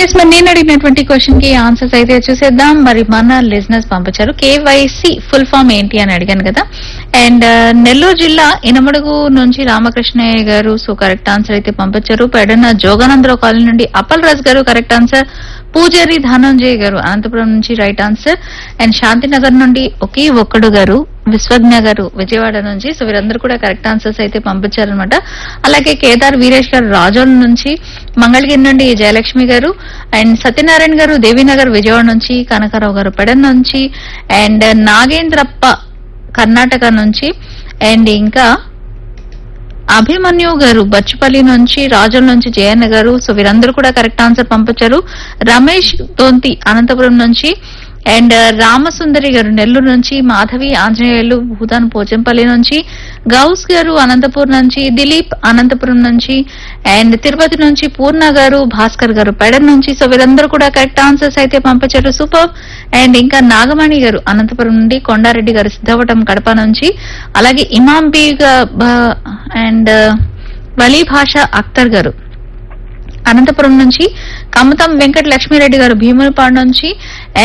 yes మరి నేను అడిగినటువంటి క్వశ్చన్ కి ఆన్సర్స్ అయితే చూసేద్దాం మరి మన లిజినెస్ పంపించారు కేవైసి ఫుల్ ఫామ్ ఏంటి అని అడిగాను కదా అండ్ నెల్లూరు జిల్లా ఇనమడుగు నుంచి రామకృష్ణయ్య గారు సో కరెక్ట్ ఆన్సర్ అయితే పంపించారు పెడన జోగానందరావు కాలనీ నుండి అప్పల్ రాజ్ గారు కరెక్ట్ ఆన్సర్ పూజారి ధనంజయ్ గారు అనంతపురం నుంచి రైట్ ఆన్సర్ అండ్ శాంతినగర్ నుండి ఒకే ఒక్కడు గారు విశ్వజ్ఞ గారు విజయవాడ నుంచి సో వీరందరూ కూడా కరెక్ట్ ఆన్సర్స్ అయితే పంపించారనమాట అలాగే కేదార్ వీరేష్ గారు రాజోల్ నుంచి మంగళగిరి నుండి జయలక్ష్మి గారు అండ్ సత్యనారాయణ గారు దేవీనగర్ విజయవాడ నుంచి కనకారావు గారు పెడన్ నుంచి అండ్ నాగేంద్రప్ప కర్ణాటక నుంచి అండ్ ఇంకా అభిమన్యు గారు బచ్చుపల్లి నుంచి రాజుల నుంచి జయన్న గారు సో వీరందరూ కూడా కరెక్ట్ ఆన్సర్ పంపించారు రమేష్ తోంతి అనంతపురం నుంచి అండ్ రామసుందరి గారు నెల్లూరు నుంచి మాధవి ఆంజనేయులు భూతాన్ పోచంపల్లి నుంచి గౌస్ గారు అనంతపూర్ నుంచి దిలీప్ అనంతపురం నుంచి అండ్ తిరుపతి నుంచి పూర్ణ గారు భాస్కర్ గారు పెడన్ నుంచి సో వీరందరూ కూడా కరెక్ట్ ఆన్సర్స్ అయితే పంపించారు సూపర్ అండ్ ఇంకా నాగమణి గారు అనంతపురం నుండి కొండారెడ్డి గారు సిద్ధవటం కడప నుంచి అలాగే ఇమాం బీ అండ్ వలీ భాష అఖ్తర్ గారు అనంతపురం నుంచి కమతం వెంకట లక్ష్మీరెడ్డి గారు భీములపాడు నుంచి